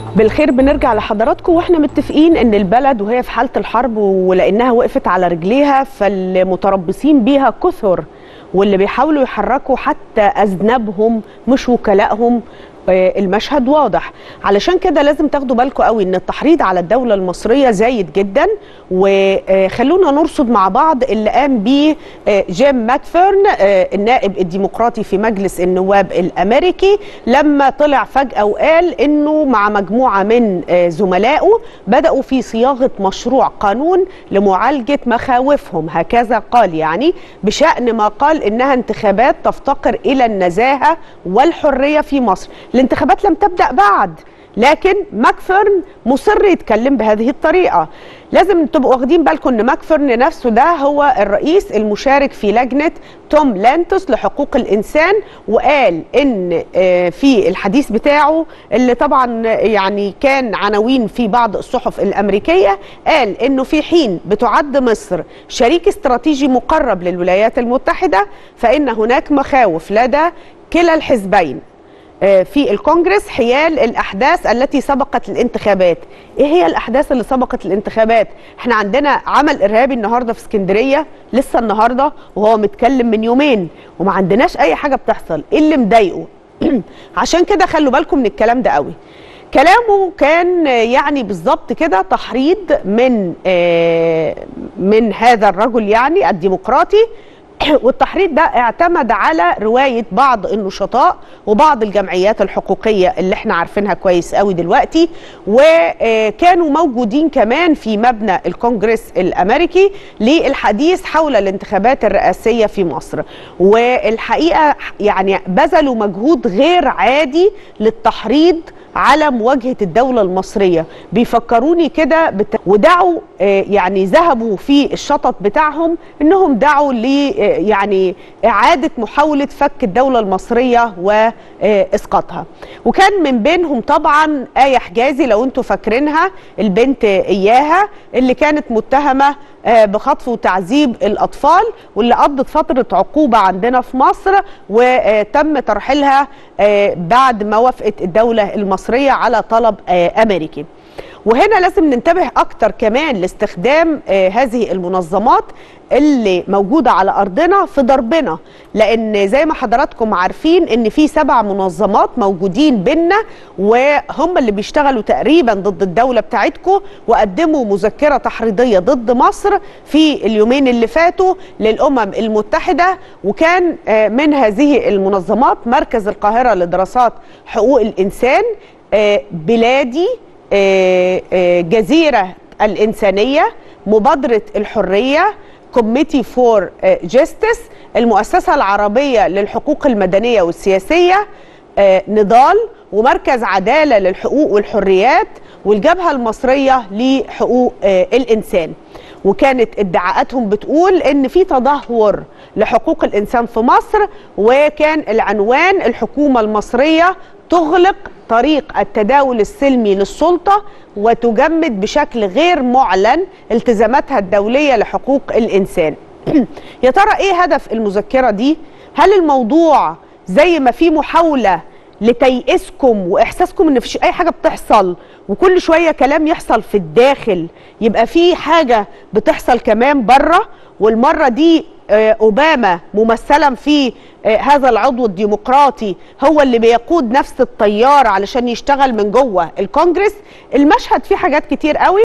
بالخير بنرجع لحضراتكم واحنا متفقين ان البلد وهي في حاله الحرب ولانها وقفت على رجليها فالمتربصين بيها كثر واللي بيحاولوا يحركوا حتى اذنابهم مش وكلائهم آه، المشهد واضح علشان كده لازم تاخدوا بالكم قوي ان التحريض على الدوله المصريه زايد جدا وخلونا نرصد مع بعض اللي قام بيه آه، جيم ماكفيرن آه، النائب الديمقراطي في مجلس النواب الامريكي لما طلع فجاه وقال انه مع مجموعه من آه، زملائه بداوا في صياغه مشروع قانون لمعالجه مخاوفهم هكذا قال يعني بشان ما قال انها انتخابات تفتقر الى النزاهه والحريه في مصر الانتخابات لم تبدا بعد لكن ماكفيرن مصر يتكلم بهذه الطريقه لازم تبقوا واخدين بالكم ان ماكفيرن نفسه ده هو الرئيس المشارك في لجنه توم لانتوس لحقوق الانسان وقال ان آه، في الحديث بتاعه اللي طبعا يعني كان عناوين في بعض الصحف الامريكيه قال انه في حين بتعد مصر شريك استراتيجي مقرب للولايات المتحده فان هناك مخاوف لدى كلا الحزبين آه، في الكونجرس حيال الاحداث التي سبقت الانتخابات ايه هي الاحداث اللي سبقت الانتخابات احنا عندنا عمل ارهابي النهارده في اسكندريه لسه النهارده وهو متكلم من يومين وما عندناش اي حاجه بتحصل ايه اللي مضايقه عشان كده خلوا بالكم من الكلام ده قوي كلامه كان آه، يعني بالظبط كده تحريض من آه، من هذا الرجل يعني الديمقراطي والتحريض ده اعتمد على روايه بعض النشطاء وبعض الجمعيات الحقوقيه اللي احنا عارفينها كويس قوي دلوقتي وكانوا موجودين كمان في مبنى الكونجرس الامريكي للحديث حول الانتخابات الرئاسيه في مصر والحقيقه يعني بذلوا مجهود غير عادي للتحريض على مواجهه الدوله المصريه بيفكروني كده بت... ودعوا آه، يعني ذهبوا في الشطط بتاعهم انهم دعوا ل آه، يعني اعاده محاوله فك الدوله المصريه واسقاطها وكان من بينهم طبعا ايه حجازي لو انتم فاكرينها البنت اياها اللي كانت متهمه آه، بخطف وتعذيب الاطفال واللي قضت فتره عقوبه عندنا في مصر وتم ترحيلها آه، بعد ما وافقت الدوله المصريه على طلب آه، امريكي وهنا لازم ننتبه اكتر كمان لاستخدام آه، هذه المنظمات اللي موجوده على ارضنا في ضربنا لان زي ما حضراتكم عارفين ان في سبع منظمات موجودين بينا وهم اللي بيشتغلوا تقريبا ضد الدوله بتاعتكم وقدموا مذكره تحريضيه ضد مصر في اليومين اللي فاتوا للامم المتحده وكان آه، من هذه المنظمات مركز القاهره لدراسات حقوق الانسان آه، بلادي آه، آه، جزيرة الإنسانية مبادرة الحرية كوميتي فور جاستس المؤسسة العربية للحقوق المدنية والسياسية آه، نضال ومركز عدالة للحقوق والحريات والجبهة المصرية لحقوق آه، الإنسان وكانت ادعاءاتهم بتقول ان في تدهور لحقوق الانسان في مصر وكان العنوان الحكومه المصريه تغلق طريق التداول السلمي للسلطه وتجمد بشكل غير معلن التزاماتها الدوليه لحقوق الانسان. يا ترى ايه هدف المذكره دي؟ هل الموضوع زي ما في محاوله لتيئسكم واحساسكم ان مفيش اي حاجه بتحصل وكل شويه كلام يحصل في الداخل يبقى في حاجه بتحصل كمان بره والمره دي آه، اوباما ممثلا في آه، هذا العضو الديمقراطي هو اللي بيقود نفس التيار علشان يشتغل من جوه الكونجرس المشهد فيه حاجات كتير قوي